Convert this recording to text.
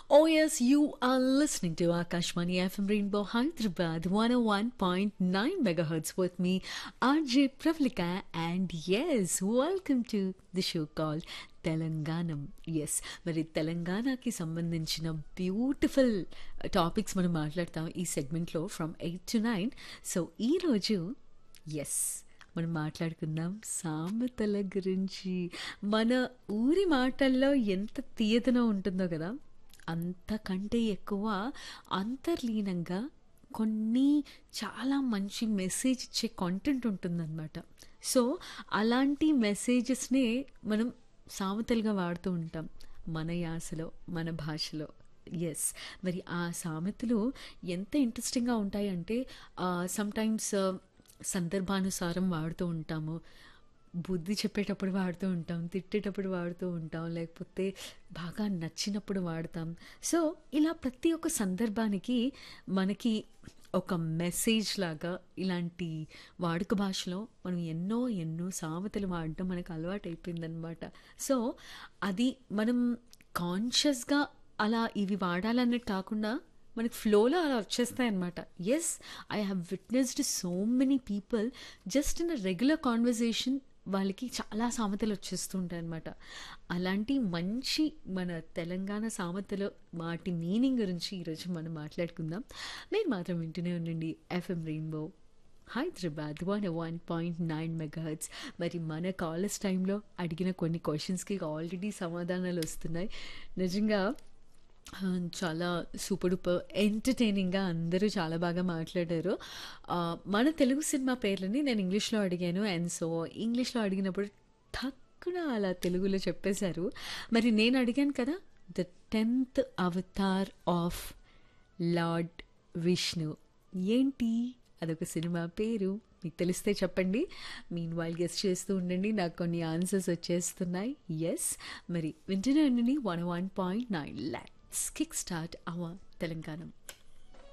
Oh, yes, you are listening to Akashmani FM Rainbow Hyderabad 101.9 megahertz with me, RJ Pravlika, and yes, welcome to the show called Telanganam yes మరి తెలంగాణకి సంబంధించిన beautiful topics మనం మాట్లాడతాం ఈ సెగ్మెంట్లో from eight to nine so ఈరోజు yes మనం మాట్లాడుకుందాం సామెతల గురించి మన ఊరి మాటల్లో ఎంత తీయదనం ఉంటుందో కదా అంతకంటే ఎక్కువ అంతర్లీనంగా కొన్ని చాలా మంచి మెసేజ్ ఇచ్చే కాంటెంట్ ఉంటుందన్నమాట సో అలాంటి మెసేజెస్నే మనం సామెతలుగా వాడుతూ ఉంటాం మన యాసలో మన భాషలో ఎస్ మరి ఆ సామెతలు ఎంత ఇంట్రెస్టింగ్గా ఉంటాయంటే సమ్టైమ్స్ సందర్భానుసారం వాడుతూ ఉంటాము బుద్ధి చెప్పేటప్పుడు వాడుతూ ఉంటాం తిట్టేటప్పుడు వాడుతూ ఉంటాం లేకపోతే బాగా నచ్చినప్పుడు వాడతాం సో ఇలా ప్రతి ఒక్క సందర్భానికి మనకి ఒక మెసేజ్ లాగా ఇలాంటి వాడుక భాషలో మనం ఎన్నో ఎన్నో సామెతలు వాడడం మనకు అలవాటు అయిపోయిందనమాట సో అది మనం కాన్షియస్గా అలా ఇవి వాడాలన్నట్టు కాకుండా మనకి ఫ్లోలో అలా వచ్చేస్తాయి అనమాట yes I have witnessed so many people just in a regular conversation వాళ్ళకి చాలా సామెతలు వచ్చేస్తూ ఉంటాయి అనమాట అలాంటి మంచి మన తెలంగాణ సామెతలు వాటి మీనింగ్ గురించి ఈరోజు మనం మాట్లాడుకుందాం మీరు మాత్రం వింటూనే ఉండండి FM Rainbow Hyderabad one one point nine megahertz మరి మన కాలేజ్ టైంలో అడిగిన కొన్ని క్వశ్చన్స్కి ఆల్రెడీ సమాధానాలు వస్తున్నాయి నిజంగా చాలా సూపర్ డూపర్ ఎంటర్టైనింగ్గా అందరూ చాలా బాగా మాట్లాడారు మన తెలుగు సినిమా పేర్లని నేను ఇంగ్లీష్లో అడిగాను అండ్ సో ఇంగ్లీష్లో అడిగినప్పుడు తక్కువ అలా తెలుగులో చెప్పేశారు మరి నేను అడిగాను కదా the tenth avatar of lord Vishnu ఏంటి అదొక సినిమా పేరు మీకు తెలిస్తే చెప్పండి మీన్ వైల్ గెస్ట్ చేస్తూ ఉండండి నాకు కొన్ని ఆన్సర్స్ వచ్చేస్తున్నాయి ఎస్ మరి వింటూనే ఉండండి one one point nine let's kick start our Telangana